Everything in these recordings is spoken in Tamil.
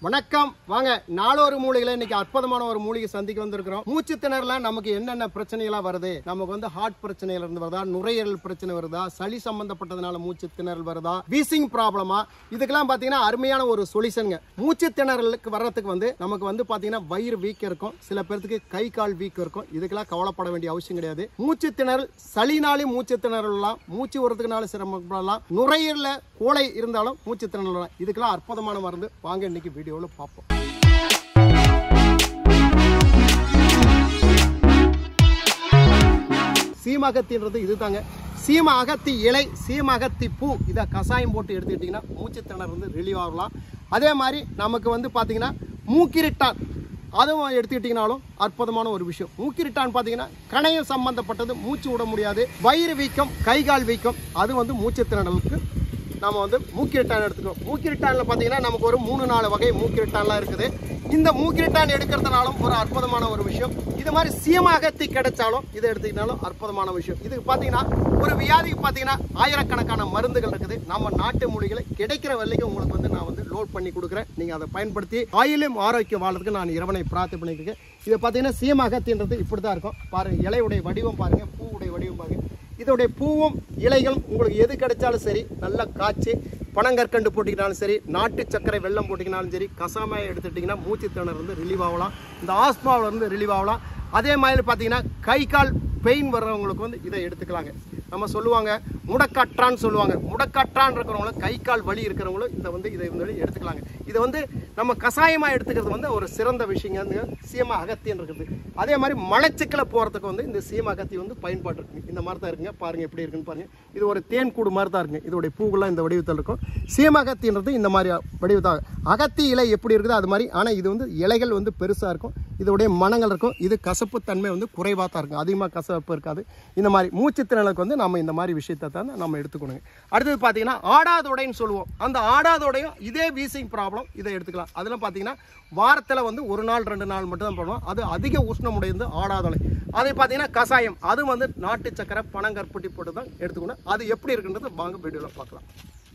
வணக்கம் வாங்க நாளொரு மூலிகளை இன்னைக்கு அற்புதமான ஒரு மூலிகை சந்திக்க வந்திருக்கிறோம் மூச்சு திணறல நமக்கு என்னென்ன பிரச்சனைகளா வருது நமக்கு வந்து ஹார்ட் பிரச்சனைகள் இருந்து வருதா நுரையீரல் பிரச்சனை வருதா சளி சம்பந்தப்பட்டதுனால மூச்சு திணறல் வருதா வீசிங் ப்ராப்ளமா இதுக்கெல்லாம் பாத்தீங்கன்னா அருமையான ஒரு சொல்யூஷனுங்க மூச்சு திணறலுக்கு வர்றதுக்கு வந்து நமக்கு வந்து பாத்தீங்கன்னா வயிறு வீக் இருக்கும் சில பேர்த்துக்கு கை கால் வீக் இருக்கும் இதுக்கெல்லாம் கவலைப்பட வேண்டிய அவசியம் கிடையாது மூச்சு திணறல் சளினாலும் மூச்சு திணறலாம் மூச்சு வரதுக்குனால சிரமப்படலாம் நுரையீரல கோலை இருந்தாலும் மூச்சு திணறல் வரலாம். இதுக்கெல்லாம் அற்புதமான மருந்து வாங்க இன்னைக்கு வீடியோவில் பார்ப்போம் சீம அகத்தின்றது இதுதாங்க சீம அகத்தி இலை சீம அகத்தி பூ இதை கஷாயம் போட்டு எடுத்துக்கிட்டிங்கன்னா மூச்சு திணறு வந்து ரிலீவ் ஆகலாம் அதே மாதிரி நமக்கு வந்து பார்த்தீங்கன்னா மூக்கிரிட்டான் அதுவும் எடுத்துக்கிட்டிங்கனாலும் அற்புதமான ஒரு விஷயம் மூக்கிரிட்டான் பார்த்தீங்கன்னா கணையம் சம்பந்தப்பட்டது மூச்சு விட முடியாது வயிறு வீக்கம் கை கால் வீக்கம் அது வந்து மூச்சு திணறலுக்கு நாம வந்து மூக்கிரிட்டான் எடுத்துக்கிறோம் மூக்கிரிட்டான்ல பார்த்தீங்கன்னா நமக்கு ஒரு மூணு நாலு வகை மூக்கிரிட்டான்லாம் இருக்குது இந்த மூக்கிரிட்டான் எடுக்கிறதுனாலும் ஒரு அற்புதமான ஒரு விஷயம் இது மாதிரி சீமாகத்தி கிடைச்சாலும் இதை எடுத்துக்கிட்டாலும் அற்புதமான விஷயம் இதுக்கு பார்த்தீங்கன்னா ஒரு வியாதிக்கு பார்த்தீங்கன்னா ஆயிரக்கணக்கான மருந்துகள் இருக்குது நம்ம நாட்டு மொழிகளை கிடைக்கிற வரைக்கும் உங்களுக்கு வந்து நான் வந்து லோட் பண்ணி கொடுக்குறேன் நீங்கள் அதை பயன்படுத்தி ஆயிலும் ஆரோக்கியம் வாழ்றதுக்கு நான் இறைவனை பிரார்த்தனை பண்ணியிருக்கேன் இதை பார்த்தீங்கன்னா சீமாகத்தின்றது இப்படி தான் இருக்கும் பாருங்க இலையுடைய வடிவம் பாருங்க பூவுடைய வடிவம் பாருங்க இதோடைய பூவும் இலைகளும் உங்களுக்கு எது கிடைச்சாலும் சரி நல்லா காய்ச்சி பனங்கற்கண்டு போட்டிக்கினாலும் சரி நாட்டு சர்க்கரை வெல்லம் போட்டிக்கினாலும் சரி கசாமாயை எடுத்துட்டிங்கன்னா மூச்சு திணறு வந்து ரிலீவ் ஆகலாம் இந்த ஆஸ்மாவில் இருந்து ரிலீவ் ஆகலாம் அதே மாதிரி பார்த்தீங்கன்னா கை கால் பெயின் வர்றவங்களுக்கு வந்து இதை எடுத்துக்கலாங்க நம்ம சொல்லுவாங்க முடக்கற்றான்னு சொல்லுவாங்க முடக்கற்றான் இருக்கிறவங்களும் கை கால் வலி இருக்கிறவங்களும் இதை வந்து இதை வந்து எடுத்துக்கலாங்க இதை வந்து நம்ம கஷாயமாக எடுத்துக்கிறது வந்து ஒரு சிறந்த விஷயங்க இந்த சீம அகத்தியன் இருக்குது அதே மாதிரி மலச்சிக்கலை போகிறதுக்கு வந்து இந்த சீம அகத்தி வந்து பயன்பாடு இருக்குங்க இந்த மாதிரி தான் இருக்குங்க பாருங்க எப்படி இருக்குன்னு பாருங்க இது ஒரு தேன் கூடு மாதிரி தான் இருக்குங்க இதோடைய பூவெல்லாம் இந்த வடிவத்தில் இருக்கும் சீம அகத்தின்றது இந்த மாதிரி வடிவத்தாக அகத்தி இலை எப்படி இருக்குதோ அது மாதிரி ஆனால் இது வந்து இலைகள் வந்து பெருசாக இருக்கும் இதோடைய மனங்கள் இருக்கும் இது கசப்பு தன்மை வந்து குறைவாக தான் இருக்கும் அதிகமாக கசப்பு இருக்காது இந்த மாதிரி மூச்சு திணறலுக்கு வந்து நம்ம இந்த மாதிரி விஷயத்தை தான் நம்ம எடுத்துக்கணுங்க அடுத்தது பார்த்தீங்கன்னா ஆடாதொடைன்னு சொல்லுவோம் அந்த ஆடாதொடையும் இதே வீசிங் ப்ராப்ளம் இதை எடுத்துக்கலாம் அதில் பார்த்தீங்கன்னா வாரத்தில் வந்து ஒரு நாள் ரெண்டு நாள் மட்டும் தான் பண்ணுவோம் அது அதிக உஷ்ணமுடையது ஆடாதொடை அதை பார்த்தீங்கன்னா கஷாயம் அது வந்து நாட்டு சக்கரை பனங்கற்பட்டி போட்டு தான் எடுத்துக்கணும் அது எப்படி இருக்குன்றது வாங்க வீடியோவில் பார்க்கலாம்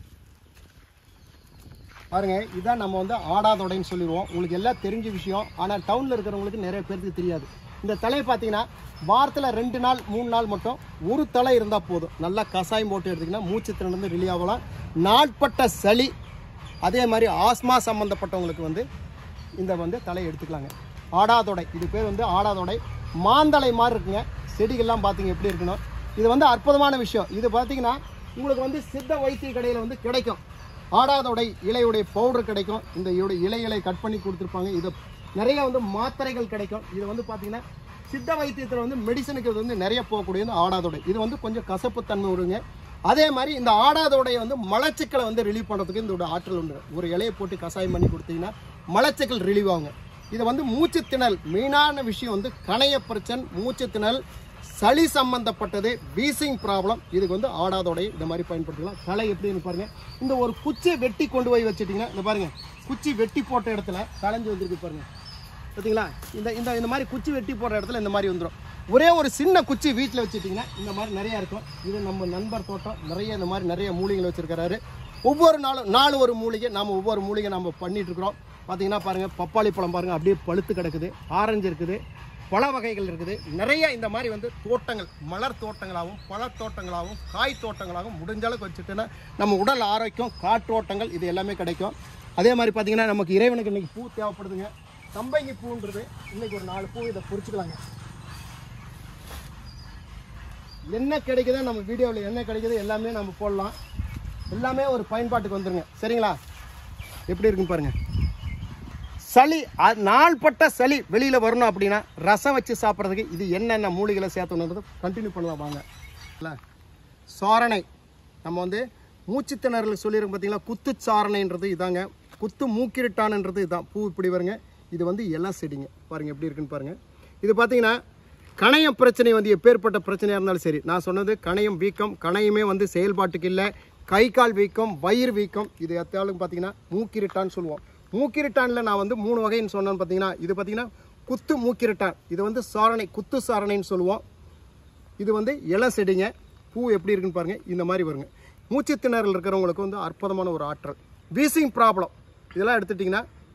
பாருங்க இதான் நம்ம வந்து ஆடாதொடைன்னு சொல்லிடுவோம் உங்களுக்கு எல்லாம் தெரிஞ்ச விஷயம் ஆனால் டவுனில் இருக்கிறவங்களுக்கு நிறைய பேருக்கு தெரியாது இந்த தலையை பார்த்தீங்கன்னா வாரத்தில் ரெண்டு நாள் மூணு நாள் மட்டும் ஒரு தலை இருந்தால் போதும் நல்லா கஷாயம் போட்டு எடுத்திங்கன்னா மூச்சு திறந்து ரிலீவ் ஆகலாம் நாட்பட்ட சளி அதே மாதிரி ஆஸ்மா சம்மந்தப்பட்டவங்களுக்கு வந்து இந்த வந்து தலை எடுத்துக்கலாங்க ஆடாதொடை இது பேர் வந்து ஆடாதொடை மாந்தலை மாதிரி இருக்குங்க செடிகள்லாம் பார்த்தீங்க எப்படி இருக்கணும் இது வந்து அற்புதமான விஷயம் இது பார்த்தீங்கன்னா உங்களுக்கு வந்து சித்த வைத்திய கடையில் வந்து கிடைக்கும் ஆடாதொடை இலையுடைய பவுடர் கிடைக்கும் இந்த இதோட இலைகளை கட் பண்ணி கொடுத்துருப்பாங்க இது நிறைய வந்து மாத்திரைகள் கிடைக்கும் இது வந்து பார்த்தீங்கன்னா சித்த வைத்தியத்தில் வந்து மெடிசனுக்கு இது வந்து நிறைய போகக்கூடியது ஆடாதொடை இது வந்து கொஞ்சம் கசப்புத்தன்மை வருங்க அதே மாதிரி இந்த ஆடாதோடைய வந்து மலச்சிக்கலை வந்து ரிலீவ் பண்ணுறதுக்கு இதோட ஆற்றல் உண்டு ஒரு இலையை போட்டு கஷாயம் பண்ணி கொடுத்தீங்கன்னா மலச்சிக்கல் ரிலீவ் ஆகுங்க இது வந்து மூச்சு திணல் மெயினான விஷயம் வந்து கணைய பிரச்சனை மூச்சு திணல் சளி சம்பந்தப்பட்டது வீசிங் ப்ராப்ளம் இதுக்கு வந்து ஆடாதோடை இந்த மாதிரி பயன்படுத்திக்கலாம் களை எப்படின்னு பாருங்க இந்த ஒரு குச்சியை வெட்டி கொண்டு போய் வச்சுட்டிங்கன்னா இந்த பாருங்க குச்சி வெட்டி போட்ட இடத்துல களைஞ்சு வந்திருக்கு பாருங்க பார்த்தீங்களா இந்த இந்த இந்த மாதிரி குச்சி வெட்டி போடுற இடத்துல இந்த மாதிரி வந்துடும் ஒரே ஒரு சின்ன குச்சி வீட்டில் வச்சுட்டிங்கன்னா இந்த மாதிரி நிறையா இருக்கும் இது நம்ம நண்பர் தோட்டம் நிறைய இந்த மாதிரி நிறைய மூலிகைகள் வச்சுருக்கிறாரு ஒவ்வொரு நாளும் நாலு ஒரு மூலிகை நம்ம ஒவ்வொரு மூலிகை நம்ம பண்ணிட்டு இருக்கிறோம் பார்த்தீங்கன்னா பாருங்கள் பப்பாளி பழம் பாருங்கள் அப்படியே பழுத்து கிடக்குது ஆரஞ்சு இருக்குது பல வகைகள் இருக்குது நிறைய இந்த மாதிரி வந்து தோட்டங்கள் மலர் தோட்டங்களாகவும் பழ தோட்டங்களாகவும் காய் தோட்டங்களாகவும் முடிஞ்ச அளவுக்கு வச்சுட்டுன்னா நம்ம உடல் ஆரோக்கியம் காற்றோட்டங்கள் இது எல்லாமே கிடைக்கும் அதே மாதிரி பார்த்தீங்கன்னா நமக்கு இறைவனுக்கு இன்னைக்கு பூ தேவைப்படுதுங்க சம்பங்கி பூன்றது இன்னைக்கு ஒரு நாலு பூ இதை பொறிச்சுக்கலாங்க என்ன கிடைக்குதோ நம்ம வீடியோவில் என்ன கிடைக்குதோ எல்லாமே நம்ம போடலாம் எல்லாமே ஒரு பயன்பாட்டுக்கு வந்துருங்க சரிங்களா எப்படி இருக்குன்னு பாருங்க சளி அ- நாள்பட்ட சளி வெளியில் வரணும் அப்படின்னா ரசம் வச்சு சாப்பிட்றதுக்கு இது என்னென்ன மூலிகளை சேர்த்தணுன்றது கண்டினியூ பண்ணலாம் வாங்க இல்லை சாரணை நம்ம வந்து மூச்சு திணறல் சொல்லியிருக்கோம் பார்த்தீங்களா குத்து சாரணைன்றது இதாங்க குத்து மூக்கிரிட்டான்ன்றது இதுதான் பூ இப்படி வருங்க இது வந்து இலை செடிங்க பாருங்க எப்படி இருக்குன்னு பாருங்க இது பார்த்தீங்கன்னா கணையம் பிரச்சனை வந்து எப்பேற்பட்ட பிரச்சனையாக இருந்தாலும் சரி நான் சொன்னது கணையம் வீக்கம் கணையமே வந்து செயல்பாட்டுக்கு இல்லை கை கால் வீக்கம் வயிறு வீக்கம் இது எத்தாலும் பார்த்தீங்கன்னா மூக்கிரிட்டான்னு சொல்லுவோம் மூக்கிரிட்டானில் நான் வந்து மூணு வகைன்னு சொன்னேன்னு பார்த்தீங்கன்னா இது பார்த்தீங்கன்னா குத்து மூக்கிரிட்டான் இது வந்து சாரணை குத்து சாரணைன்னு சொல்லுவோம் இது வந்து இலை செடிங்க பூ எப்படி இருக்குன்னு பாருங்க இந்த மாதிரி வருங்க மூச்சு திணறல் இருக்கிறவங்களுக்கு வந்து அற்புதமான ஒரு ஆற்றல் வீசிங் ப்ராப்ளம் இதெல்லாம் எடுத்துட்டிங்கன்னா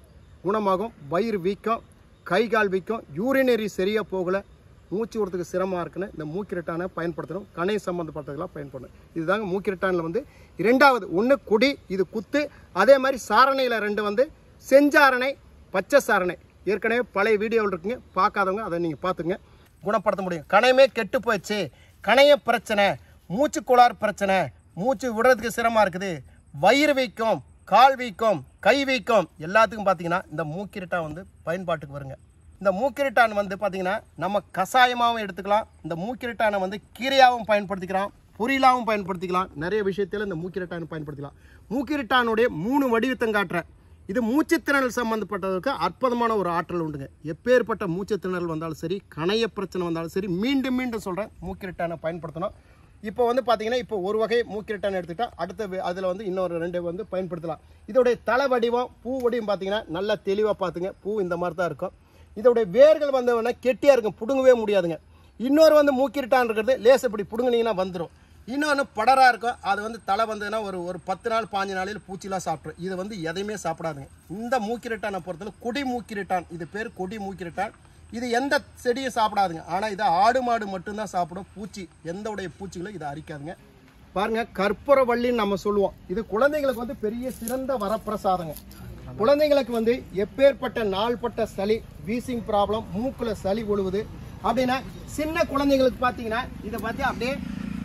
குணமாகும் வயிறு வீக்கம் கை கால் வீக்கம் யூரினரி சரியாக போகலை மூச்சு விடுறதுக்கு சிரமமாக இருக்குன்னு இந்த மூக்கிரட்டானை பயன்படுத்தணும் கணை சம்மந்தப்பட்டதெல்லாம் பயன்படணும் இதுதாங்க மூக்கிரட்டானில் வந்து இரண்டாவது ஒன்று குடி இது குத்து அதே மாதிரி சாரணையில் ரெண்டு வந்து செஞ்சாரணை பச்சை சாரணை ஏற்கனவே பழைய வீடியோவில் இருக்குங்க பார்க்காதவங்க அதை நீங்கள் பார்த்துங்க குணப்படுத்த முடியும் கணையமே கெட்டு போயிடுச்சு கணைய பிரச்சனை மூச்சு கோளாறு பிரச்சனை மூச்சு விடுறதுக்கு சிரமமாக இருக்குது வயிறு வீக்கம் கால் வீக்கம் கை வீக்கம் எல்லாத்துக்கும் பார்த்தீங்கன்னா இந்த மூக்கிரட்டா வந்து பயன்பாட்டுக்கு வருங்க இந்த மூக்கிரட்டான் வந்து பார்த்தீங்கன்னா நம்ம கஷாயமாகவும் எடுத்துக்கலாம் இந்த மூக்கிரட்டானை வந்து கீரையாகவும் பயன்படுத்திக்கலாம் பொரியலாகவும் பயன்படுத்திக்கலாம் நிறைய விஷயத்தில் இந்த மூக்கிரட்டான் பயன்படுத்திக்கலாம் மூக்கிரட்டானுடைய மூணு வடிவத்தம் காட்டுறேன் இது மூச்சுத்திணறல் சம்மந்தப்பட்டதற்கு அற்புதமான ஒரு ஆற்றல் உண்டுங்க எப்பேற்பட்ட மூச்சுத்திணறல் வந்தாலும் சரி கணைய பிரச்சனை வந்தாலும் சரி மீண்டும் மீண்டும் சொல்கிறேன் மூக்கிரட்டானை பயன்படுத்தணும் இப்போ வந்து பார்த்தீங்கன்னா இப்போ ஒரு வகை மூக்கிரட்டான் எடுத்துக்கிட்டா அடுத்த அதில் வந்து இன்னொரு ரெண்டு வந்து பயன்படுத்தலாம் இதோடைய தலை வடிவம் பூ வடிவம் பார்த்தீங்கன்னா நல்லா தெளிவாக பார்த்துங்க பூ இந்த மாதிரி தான் இருக்கும் இதோடைய வேர்கள் வந்தவொடனே கெட்டியாக இருக்கும் பிடுங்கவே முடியாதுங்க இன்னொரு வந்து மூக்கிரட்டான் இருக்கிறது லேஸ் இப்படி பிடுங்குனீங்கன்னா வந்துடும் இன்னொன்று படரா இருக்கும் அது வந்து தலை வந்ததுன்னா ஒரு ஒரு பத்து நாள் பாஞ்சு நாளையில் பூச்சிலாம் சாப்பிட்ரும் இது வந்து எதையுமே சாப்பிடாதுங்க இந்த மூக்கிரட்டானை பொறுத்தவரை கொடி மூக்கிரட்டான் இது பேர் கொடி மூக்கிரட்டான் இது எந்த செடியும் சாப்பிடாதுங்க ஆனால் இதை ஆடு மாடு மட்டும்தான் சாப்பிடும் பூச்சி எந்த உடைய பூச்சிகளும் இதை அரிக்காதுங்க பாருங்க கற்பூரவள்ளின்னு நம்ம சொல்லுவோம் இது குழந்தைங்களுக்கு வந்து பெரிய சிறந்த வரப்பிரசாதங்க குழந்தைங்களுக்கு வந்து எப்பேற்பட்ட நாள்பட்ட சளி வீசிங் ப்ராப்ளம் மூக்குல சளி ஒழுகுது அப்படின்னா சின்ன குழந்தைங்களுக்கு பார்த்தீங்கன்னா இதை பார்த்து அப்படியே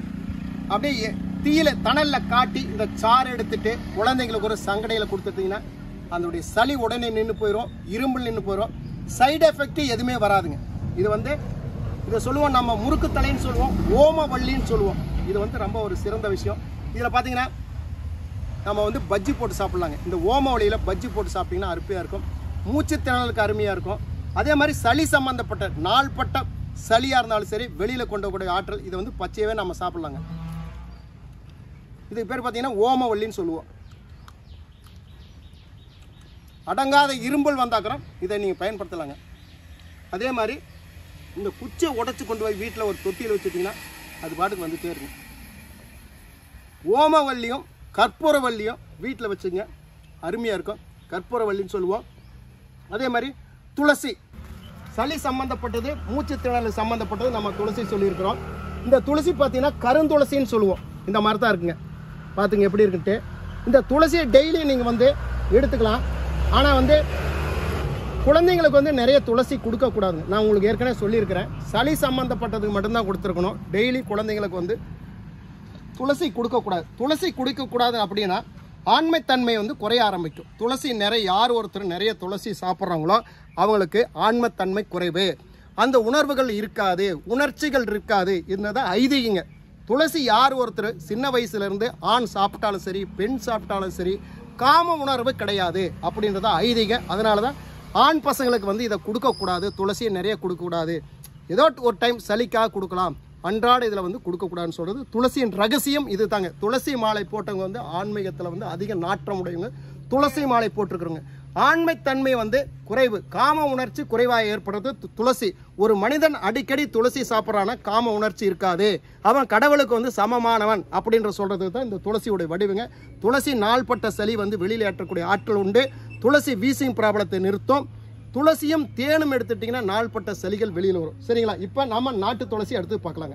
அப்படியே தீயில தணல்ல காட்டி இந்த சாறு எடுத்துட்டு குழந்தைங்களுக்கு ஒரு சங்கடையில கொடுத்துட்டீங்கன்னா அதனுடைய சளி உடனே நின்று போயிடும் இரும்பல் நின்று போயிடும் சைடு எஃபெக்ட் எதுவுமே வராதுங்க இது வந்து இதை சொல்லுவோம் நம்ம முறுக்கு தலைன்னு சொல்லுவோம் ஓமவள்ளின்னு சொல்லுவோம் இது வந்து ரொம்ப ஒரு சிறந்த விஷயம் இதில் பார்த்தீங்கன்னா நம்ம வந்து பஜ்ஜி போட்டு சாப்பிட்லாங்க இந்த ஓம வழியில் பஜ்ஜி போட்டு சாப்பிட்டீங்கன்னா அருமையாக இருக்கும் மூச்சு திணறலுக்கு அருமையாக இருக்கும் அதே மாதிரி சளி சம்பந்தப்பட்ட நாள்பட்ட சளியாக இருந்தாலும் சரி வெளியில் கொண்டு கூடிய ஆற்றல் இதை வந்து பச்சையவே நம்ம சாப்பிட்லாங்க இதுக்கு பேர் பார்த்தீங்கன்னா ஓமவல்லின்னு சொல்லுவோம் அடங்காத இரும்பல் வந்தாக்கிறோம் இதை நீங்கள் பயன்படுத்தலாங்க அதே மாதிரி இந்த குச்சை உடைச்சு கொண்டு போய் வீட்டில் ஒரு தொட்டியில் வச்சுட்டிங்கன்னா அது பாட்டுக்கு வந்துட்டே இருக்கும் ஓமவல்லியும் கற்பூரவல்லியும் வீட்டில் வச்சுங்க அருமையாக இருக்கும் கற்பூரவல்லின்னு சொல்லுவோம் அதே மாதிரி துளசி சளி சம்மந்தப்பட்டது மூச்சு திணறல் சம்மந்தப்பட்டது நம்ம துளசி சொல்லியிருக்கிறோம் இந்த துளசி பார்த்தீங்கன்னா கருந்துளசின்னு சொல்லுவோம் இந்த மாதிரி தான் இருக்குங்க பார்த்துங்க எப்படி இருக்குன்ட்டு இந்த துளசியை டெய்லி நீங்கள் வந்து எடுத்துக்கலாம் ஆனால் வந்து குழந்தைங்களுக்கு வந்து நிறைய துளசி கொடுக்கக்கூடாதுங்க நான் உங்களுக்கு ஏற்கனவே சொல்லியிருக்கிறேன் சளி சம்மந்தப்பட்டதுக்கு மட்டும்தான் கொடுத்துருக்கணும் டெய்லி குழந்தைங்களுக்கு வந்து துளசி கொடுக்கக்கூடாது துளசி குடிக்கக்கூடாது அப்படின்னா ஆண்மைத்தன்மை வந்து குறைய ஆரம்பிக்கும் துளசி நிறைய யார் ஒருத்தர் நிறைய துளசி சாப்பிட்றாங்களோ அவங்களுக்கு ஆண்மைத்தன்மை குறைவு அந்த உணர்வுகள் இருக்காது உணர்ச்சிகள் இருக்காது இதுதான் ஐதீகங்க துளசி யார் ஒருத்தர் சின்ன வயசுலேருந்து ஆண் சாப்பிட்டாலும் சரி பெண் சாப்பிட்டாலும் சரி காம உணர்வு கிடையாது அப்படின்றத ஐதீக அதனால தான் ஆண் பசங்களுக்கு வந்து இதை கொடுக்கக்கூடாது துளசியை நிறைய கொடுக்கக்கூடாது ஏதோ ஒரு டைம் சளிக்காக கொடுக்கலாம் அன்றாட இதில் வந்து கொடுக்கக்கூடாதுன்னு சொல்கிறது துளசியின் ரகசியம் இது தாங்க துளசி மாலை போட்டவங்க வந்து ஆன்மீகத்தில் வந்து அதிக நாற்றம் உடையவங்க துளசி மாலை போட்டிருக்கிறவங்க ஆண்மைத்தன்மை வந்து குறைவு காம உணர்ச்சி குறைவாக ஏற்படுறது து- துளசி ஒரு மனிதன் அடிக்கடி துளசி சாப்பிட்றானா காம உணர்ச்சி இருக்காது அவன் கடவுளுக்கு வந்து சமமானவன் அப்படின்ற சொல்றது தான் இந்த துளசியுடைய வடிவுங்க துளசி நாள்பட்ட சளி வந்து வெளியில் ஏற்றக்கூடிய ஆட்கள் உண்டு துளசி வீசிங் ப்ராப்ளத்தை நிறுத்தும் துளசியும் தேனும் எடுத்துட்டிங்கன்னா நாள்பட்ட சளிகள் வெளியில் வரும் சரிங்களா இப்போ நம்ம நாட்டு துளசி அடுத்து பார்க்கலாங்க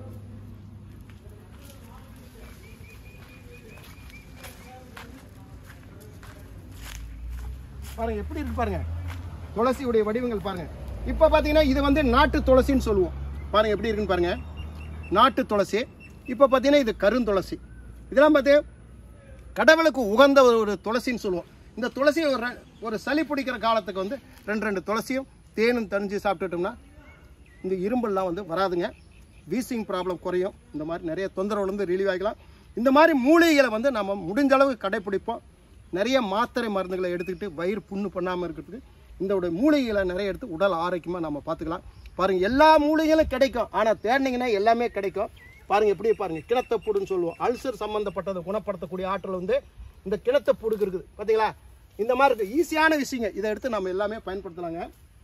பாருங்க எப்படி இருக்கு பாருங்க துளசியுடைய வடிவங்கள் பாருங்க இப்போ பார்த்தீங்கன்னா இது வந்து நாட்டு துளசின்னு சொல்லுவோம் பாருங்க எப்படி இருக்குன்னு பாருங்க நாட்டு துளசி இப்போ பார்த்தீங்கன்னா இது கருந்துளசி இதெல்லாம் பார்த்து கடவுளுக்கு உகந்த ஒரு ஒரு துளசின்னு சொல்லுவோம் இந்த துளசி ஒரு ரெ- ஒரு சளி பிடிக்கிற காலத்துக்கு வந்து ரெண்டு ரெண்டு துளசியும் தேனும் தணிஞ்சு சாப்பிட்டுட்டோம்னா இந்த இரும்பல்லாம் வந்து வராதுங்க வீசிங் ப்ராப்ளம் குறையும் இந்த மாதிரி நிறைய தொந்தரவுலேருந்து ரிலீவ் ஆகிக்கலாம் இந்த மாதிரி மூலிகைகளை வந்து நம்ம முடிஞ்ச அளவு கடைப்பிடிப்போம் நிறைய மாத்திரை மருந்துகளை எடுத்துக்கிட்டு வயிறு புண்ணு பண்ணாமல் இருக்கிறதுக்கு இந்த உடைய மூலிகைகளை நிறைய எடுத்து உடல் ஆரோக்கியமாக நம்ம பார்த்துக்கலாம் பாருங்க எல்லா மூலிகைகளும் கிடைக்கும் ஆனால் தேடினீங்கன்னா எல்லாமே கிடைக்கும் பாருங்க எப்படி பாருங்க கிணத்தப்பூடுன்னு சொல்லுவோம் அல்சர் சம்பந்தப்பட்டதை குணப்படுத்தக்கூடிய ஆற்றல் வந்து இந்த கிணத்தப்பூடுக்கு இருக்குது பார்த்தீங்களா இந்த மாதிரி இருக்கு ஈஸியான விஷயங்க இதை எடுத்து நம்ம எல்லாமே பயன்படுத்தலாங்க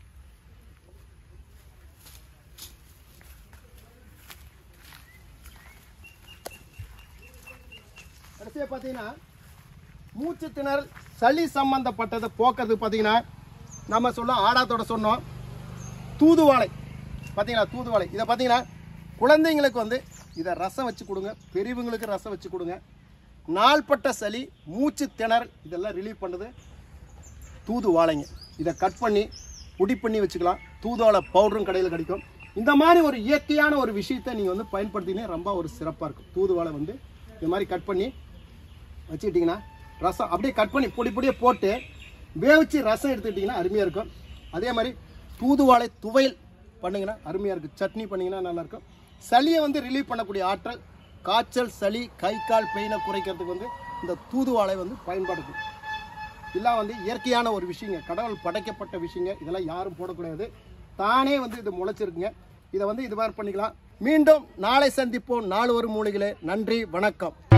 கடைசியாக பார்த்தீங்கன்னா மூச்சு திணறல் சளி சம்பந்தப்பட்டதை போக்குறதுக்கு பார்த்தீங்கன்னா நம்ம சொல்ல ஆடாத்தோட சொன்னோம் தூதுவாழை பார்த்தீங்களா தூதுவாழை இதை பார்த்தீங்கன்னா குழந்தைங்களுக்கு வந்து இதை ரசம் வச்சு கொடுங்க பெரியவங்களுக்கு ரசம் வச்சு கொடுங்க நாள்பட்ட சளி மூச்சு திணறல் இதெல்லாம் ரிலீவ் பண்ணுது தூதுவாழைங்க இதை கட் பண்ணி பொடி பண்ணி வச்சுக்கலாம் தூதுவாழை பவுடரும் கடையில் கிடைக்கும் இந்த மாதிரி ஒரு இயற்கையான ஒரு விஷயத்தை நீங்கள் வந்து பயன்படுத்தினே ரொம்ப ஒரு சிறப்பாக இருக்கும் தூதுவாழை வந்து இந்த மாதிரி கட் பண்ணி வச்சுக்கிட்டிங்கன்னா ரசம் அப்படியே கட் பண்ணி பொடி பொடியை போட்டு வேவிச்சு ரசம் எடுத்துக்கிட்டிங்கன்னா அருமையாக இருக்கும் அதே மாதிரி தூதுவாழை துவையல் பண்ணிங்கன்னா அருமையாக இருக்கும் சட்னி பண்ணிங்கன்னா நல்லாயிருக்கும் சளியை வந்து ரிலீவ் பண்ணக்கூடிய ஆற்றல் காய்ச்சல் சளி கை கால் பெயினை குறைக்கிறதுக்கு வந்து இந்த தூதுவாழை வந்து பயன்படுது இதெல்லாம் வந்து இயற்கையான ஒரு விஷயங்க கடவுள் படைக்கப்பட்ட விஷயங்க இதெல்லாம் யாரும் போடக்கூடாது தானே வந்து இது முளைச்சிருக்குங்க இதை வந்து இது மாதிரி பண்ணிக்கலாம் மீண்டும் நாளை சந்திப்போம் நாலு ஒரு மூலிகளே நன்றி வணக்கம்